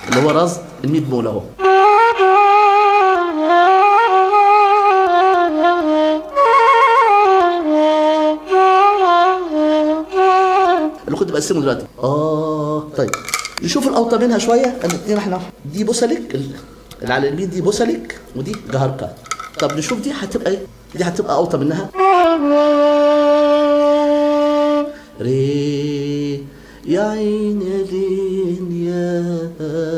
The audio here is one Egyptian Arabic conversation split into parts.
اللي هو رصد ال 100 مول اهو اللي كنت بقسمه دلوقتي اه طيب نشوف الاوطى منها شويه الاثنين احنا دي بوسلك اللي على اليمين دي بوسلك ودي جهركه طب نشوف دي هتبقى ايه دي هتبقى اوطى منها ري يا عين يا ليل يا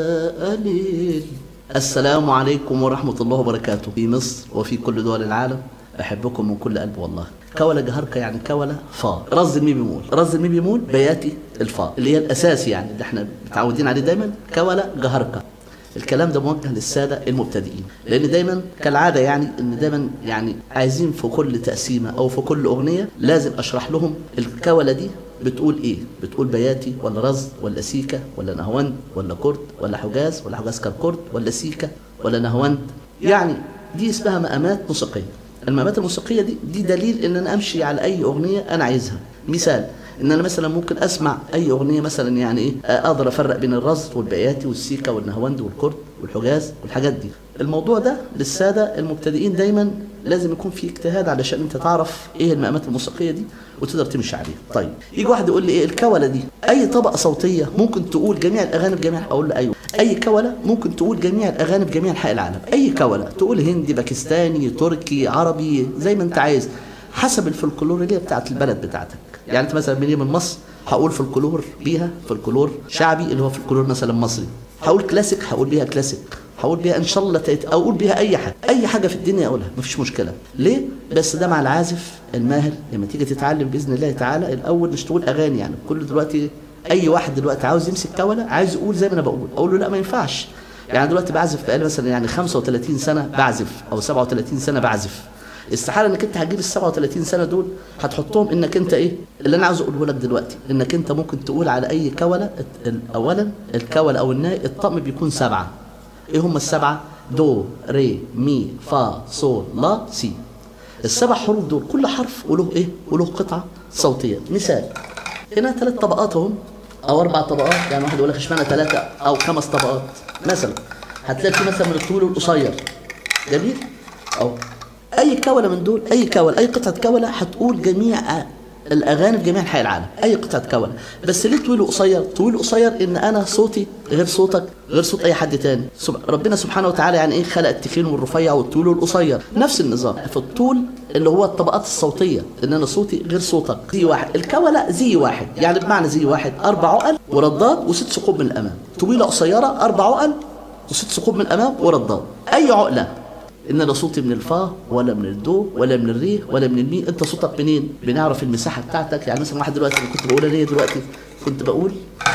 قليل السلام عليكم ورحمة الله وبركاته في مصر وفي كل دول العالم أحبكم من كل قلب والله كولة جهركة يعني كولة فا رز المي بيمول رز المي بيمول بياتي الفا اللي هي الأساس يعني اللي احنا متعودين عليه دايما كولة جهركة الكلام ده موجه للساده المبتدئين لان دايما كالعاده يعني ان دايما يعني عايزين في كل تقسيمه او في كل اغنيه لازم اشرح لهم الكوله دي بتقول ايه بتقول بياتي ولا رز ولا سيكه ولا نهوند ولا كرد ولا حجاز ولا حجاز كالكرد ولا سيكه ولا نهوند يعني دي اسمها مقامات موسيقيه المقامات الموسيقيه دي دي دليل ان انا امشي على اي اغنيه انا عايزها مثال ان انا مثلا ممكن اسمع اي اغنيه مثلا يعني ايه اقدر افرق بين الرز والبياتي والسيكا والنهوند والكرد والحجاز والحاجات دي الموضوع ده للساده المبتدئين دايما لازم يكون في اجتهاد علشان انت تعرف ايه المقامات الموسيقيه دي وتقدر تمشي عليها طيب يجي واحد يقول لي ايه الكوله دي اي طبقه صوتيه ممكن تقول جميع الاغاني بجميع اقول له ايوه اي كوله ممكن تقول جميع الاغاني بجميع انحاء العالم اي كوله تقول هندي باكستاني تركي عربي زي ما انت عايز حسب الفلكلور اللي هي بتاعت البلد بتاعتك يعني انت مثلا مني من مصر هقول فلكلور بيها فلكلور شعبي اللي هو فلكلور مثلا مصري هقول كلاسيك هقول بيها كلاسيك هقول بيها ان شاء الله تأتي او اقول بيها اي حاجه اي حاجه في الدنيا اقولها مفيش مشكله ليه بس ده مع العازف الماهر لما تيجي تتعلم باذن الله تعالى الاول مش تقول اغاني يعني كل دلوقتي اي واحد دلوقتي عاوز يمسك كوله عايز يقول زي ما انا بقول اقول له لا ما ينفعش يعني دلوقتي بعزف بقالي مثلا يعني 35 سنه بعزف او 37 سنه بعزف استحاله انك انت هتجيب ال 37 سنه دول هتحطهم انك انت ايه اللي انا عاوز اقوله لك دلوقتي انك انت ممكن تقول على اي كوله اولا الكوله او الناي الطقم بيكون سبعه ايه هم السبعه دو ري مي فا صول لا سي السبع حروف دول كل حرف وله ايه وله قطعه صوتيه مثال هنا ثلاث طبقات هم او اربع طبقات يعني واحد يقول لك اشمعنى ثلاثه او خمس طبقات مثلا هتلاقي في مثلا من الطويل والقصير جميل او اي كوله من دول اي كوله اي قطعه كوله هتقول جميع الاغاني في جميع انحاء العالم اي قطعه كوله بس ليه طويل وقصير طويل وقصير ان انا صوتي غير صوتك غير صوت اي حد تاني سب... ربنا سبحانه وتعالى يعني ايه خلق التخين والرفيع والطويل والقصير نفس النظام في الطول اللي هو الطبقات الصوتيه ان انا صوتي غير صوتك زي واحد الكوله زي واحد يعني بمعنى زي واحد اربع عقل ورداد وست ثقوب من الامام طويله قصيره اربع عقل وست ثقوب من الامام ورداد اي عقله ان انا صوتي من الفا ولا من الدو ولا من الري ولا من المي انت صوتك منين بنعرف المساحه بتاعتك يعني مثلا واحد دلوقتي اللي كنت بقول انا دلوقتي كنت بقول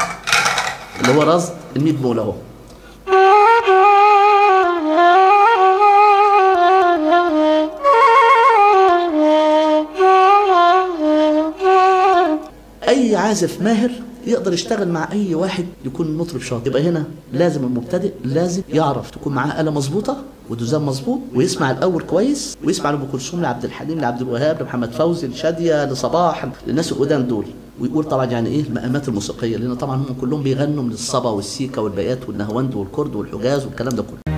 اللي هو رصد ال 100 مول اهو اي عازف ماهر يقدر يشتغل مع اي واحد يكون مطرب شاطر يبقى هنا لازم المبتدئ لازم يعرف تكون معاه آلة مظبوطة ودوزان مظبوط ويسمع الاول كويس ويسمع لام كلثوم لعبد الحليم لعبد الوهاب لمحمد فوزي لشادية لصباح للناس القدام دول ويقول طبعا يعني ايه المقامات الموسيقيه لان طبعا هم كلهم بيغنوا من الصبا والسيكا والبيات والنهوند والكرد والحجاز والكلام ده كله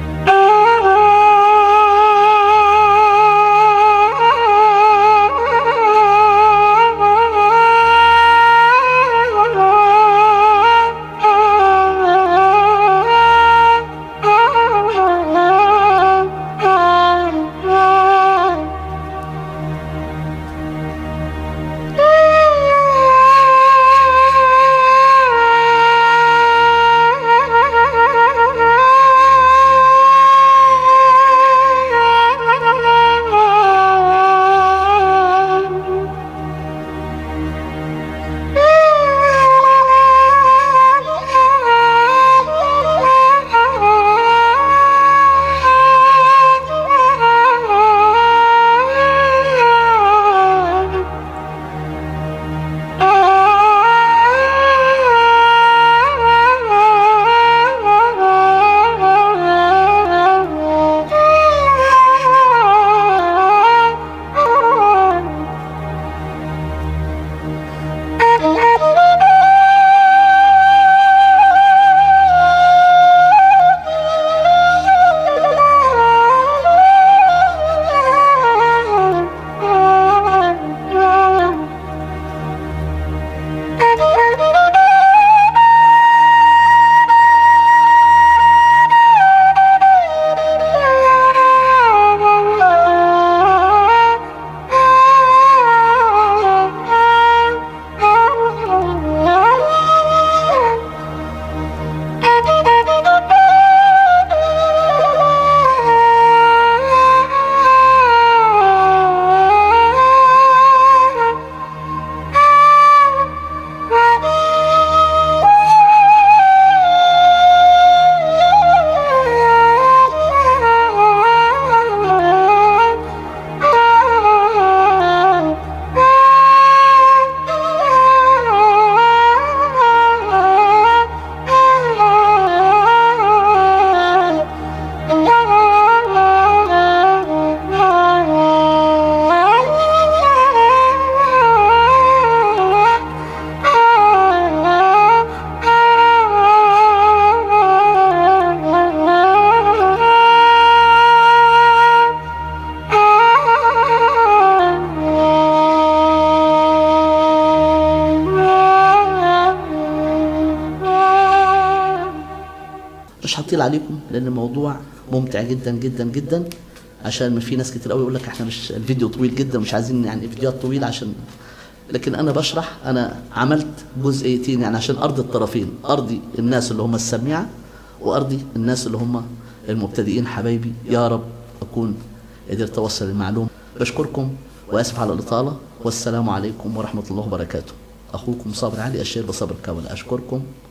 مش هطيل عليكم لان الموضوع ممتع جدا جدا جدا عشان في ناس كتير قوي يقول لك احنا مش الفيديو طويل جدا مش عايزين يعني فيديوهات طويله عشان لكن انا بشرح انا عملت جزئيتين يعني عشان ارضي الطرفين ارضي الناس اللي هم السميعه وارضي الناس اللي هم المبتدئين حبايبي يا رب اكون قدرت اوصل المعلومه بشكركم واسف على الاطاله والسلام عليكم ورحمه الله وبركاته اخوكم صابر علي الشير بصبر كامل اشكركم